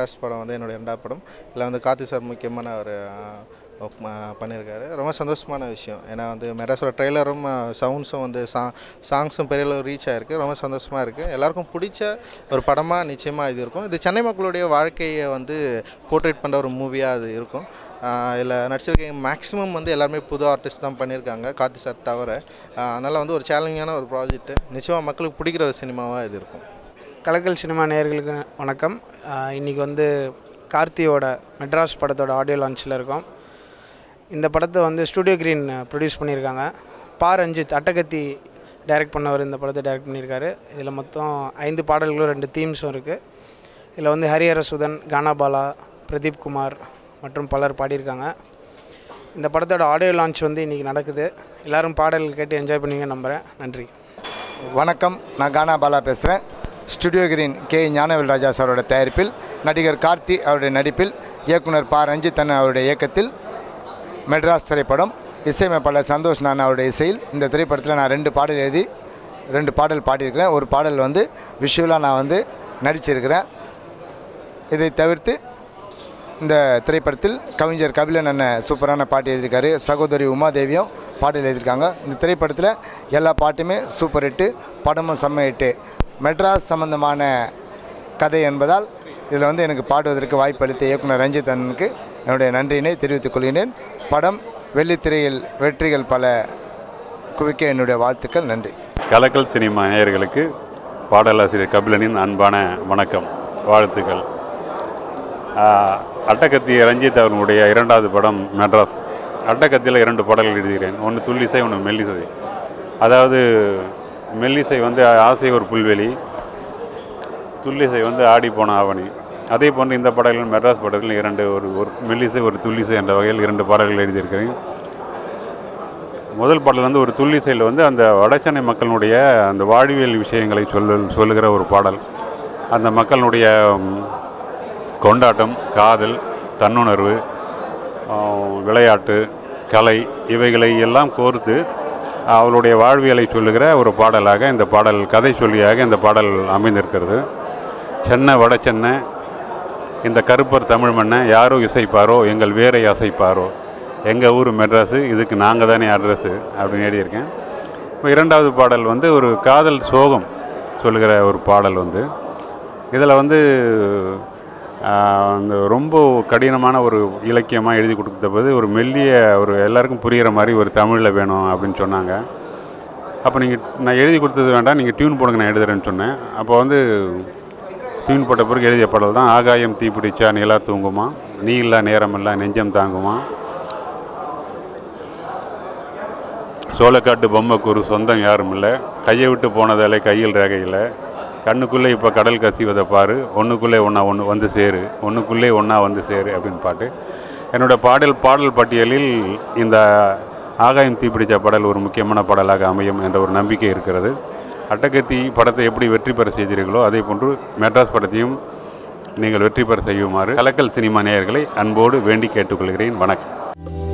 மெட்ராஸ் படம் வந்து என்னோட ரெண்டாவது படம் இதில் வந்து கார்த்தி சார் முக்கியமான ஒரு ஒர்க் பண்ணியிருக்காரு ரொம்ப சந்தோஷமான விஷயம் ஏன்னா வந்து மெட்ராஸோட ட்ரெய்லரும் சவுண்ட்ஸும் வந்து சா சாங்ஸும் பெரிய அளவு ரீச் ஆகிருக்கு ரொம்ப சந்தோஷமாக இருக்குது எல்லாருக்கும் பிடிச்ச ஒரு படமாக நிச்சயமாக இது இருக்கும் இது சென்னை மக்களுடைய வாழ்க்கையை வந்து போர்ட்ரேட் பண்ணுற ஒரு மூவியாக அது இருக்கும் இதில் நடிச்சிருக்க மேக்ஸிமம் வந்து எல்லாருமே புது ஆர்டிஸ்ட் தான் பண்ணியிருக்காங்க கார்த்தி சார் தவிர அதனால் வந்து ஒரு சேலஞ்சான ஒரு ப்ராஜெக்ட்டு நிச்சயமாக மக்களுக்கு பிடிக்கிற ஒரு சினிமாவாக இது இருக்கும் கலக்கல் சினிமா நேயர்களுக்கு வணக்கம் ஆஹ் இன்னைக்கு வந்து கார்த்தியோட மெட்ராஸ் படத்தோட ஆடியோ லான்ச்சில் இருக்கோம் இந்த படத்தை வந்து ஸ்டூடியோ கிரீன் ப்ரொடியூஸ் பண்ணியிருக்காங்க பா ரஞ்சித் அட்டகத்தி டைரக்ட் பண்ணவர் இந்த படத்தை டைரக்ட் பண்ணியிருக்காரு இதில் மொத்தம் ஐந்து பாடல்களும் ரெண்டு தீம்ஸும் இருக்குது இதில் வந்து ஹரிஹரசுதன் கானாபாலா பிரதீப் குமார் மற்றும் பலர் பாடியிருக்காங்க இந்த படத்தோட ஆடியோ லான்ச் வந்து இன்றைக்கி நடக்குது எல்லோரும் பாடல் கேட்டு என்ஜாய் பண்ணுவீங்க நம்புகிறேன் நன்றி வணக்கம் நான் கானா பாலா பேசுகிறேன் Studio Green K Gnanavel Raja சாரோட தயாரிப்பில் நடிகர் கார்த்தி அவருடைய நடிப்பில் இயக்குனர் பா ரஞ்சித்தன் அவருடைய இயக்கத்தில் மெட்ராஸ் திரைப்படம் இசையமைப்பாளர் சந்தோஷ் நான் அவருடைய இசையில் இந்த திரைப்படத்தில் நான் ரெண்டு பாடல் எழுதி ரெண்டு பாடல் பாடியிருக்கிறேன் ஒரு பாடல் வந்து விஷுவலாக நான் வந்து நடிச்சிருக்கிறேன் இதை தவிர்த்து இந்த திரைப்படத்தில் கவிஞர் கபிலன் அண்ணன் சூப்பரான பாட்டு எழுதியிருக்காரு சகோதரி உமாதேவியும் பாடல் எழுதியிருக்காங்க இந்த திரைப்படத்தில் எல்லா பாட்டுமே சூப்பர் ஹிட்டு படமும் செம்ம ஹிட்டு மெட்ராஸ் சம்பந்தமான கதை என்பதால் இதில் வந்து எனக்கு பாடுவதற்கு வாய்ப்பு அளித்த இயக்குனர் ரஞ்சித் அண்ணனுக்கு என்னுடைய நன்றியினை தெரிவித்துக் கொள்கிறேன் படம் வெள்ளித்திரையில் வெற்றிகள் பல குவிக்க என்னுடைய வாழ்த்துக்கள் நன்றி கலக்கல் சினிமா நேயர்களுக்கு பாடலாசிரியர் கபிலனின் அன்பான வணக்கம் வாழ்த்துக்கள் ஆஹ், அட்டகத்தி ரஞ்சித் அவர்களுடைய இரண்டாவது படம் மெட்ராஸ் அட்டகத்தியில் இரண்டு பாடல்கள் எழுதுகிறேன் ஒன்று துல்லிசை ஒன்று மெல்லிசை அதாவது மெல்லிசை வந்து ஆசை ஒரு புல்வெளி துல்லிசை வந்து ஆடி போன ஆவணி அதே போன்று இந்த பாடல்கள் மெட்ராஸ் படத்தில் இரண்டு ஒரு ஒரு மெல்லிசை ஒரு துல்லிசை என்ற வகையில் இரண்டு பாடல்கள் எழுதியிருக்கிறேன் முதல் பாடல் வந்து ஒரு துல்லிசையில் வந்து அந்த வடசென்னை மக்களுடைய அந்த வாழ்வியல் விஷயங்களை சொல்லு சொல்லுகிற ஒரு பாடல் அந்த மக்களுடைய ம், கொண்டாட்டம் காதல் தன்னுணர்வு ஆ, விளையாட்டு கலை இவைகளை எல்லாம் கோர்த்து அவளுடைய வாழ்வியலை சொல்லுகிற ஒரு பாடலாக இந்த பாடல் கதை சொல்லியாக இந்த பாடல் அமைந்திருக்கிறது சென்னை வட சென்னை இந்த கருப்பர் தமிழ் மண்ணை யாரோ இசைப்பாரோ எங்கள் வேரை அசைப்பாரோ எங்கள் ஊர் மெட்ராஸு இதுக்கு நாங்கள் தானே அட்ரஸ்ஸு அப்படின்னு எழுதியிருக்கேன் இப்போ இரண்டாவது பாடல் வந்து ஒரு காதல் சோகம் சொல்லுகிற ஒரு பாடல் வந்து இதில் வந்து ஆஹ், அந்த ரொம்ப கடினமான ஒரு இலக்கியமாக எழுதி கொடுத்த போது ஒரு மெல்லிய ஒரு எல்லாருக்கும் புரிகிற மாதிரி ஒரு தமிழில் வேணும் அப்படின்னு சொன்னாங்க அப்போ நீங்கள் நான் எழுதி கொடுத்தது வேண்டாம் நீங்கள் டியூன் போடுங்க நான் எழுதுறேன்னு சொன்னேன் அப்போ வந்து டியூன் போட்ட பிறகு எழுதிய பாடல் தான் ஆகாயம் தீப்பிடிச்சா நிலா தூங்குமா நீ இல்லா நேரமில்லா நெஞ்சம் தாங்குமா சோளக்காட்டு பொம்மைக்கூறு சொந்தம் யாரும் இல்லை கையை விட்டு போனதாலே கையில் ரேகை இல்லை கண்ணுக்குள்ளே இப்போ கடல் கசிவதை பாரு ஒன்றுக்குள்ளே ஒன்றா ஒன்று வந்து சேரு ஒன்றுக்குள்ளே ஒன்றா வந்து சேரு அப்படின்னு பாட்டு என்னோட பாடல் பாடல் பட்டியலில் இந்த ஆகாயம் தீப்பிடிச்ச பாடல் ஒரு முக்கியமான பாடலாக அமையும் என்ற ஒரு நம்பிக்கை இருக்கிறது அட்டகத்தி படத்தை எப்படி வெற்றி பெற செய்தீர்களோ அதே போன்று மெட்ராஸ் படத்தையும் நீங்கள் வெற்றி பெற செய்யுமாறு கலக்கல் சினிமா நேயர்களை அன்போடு வேண்டி கேட்டுக்கொள்கிறேன் வணக்கம்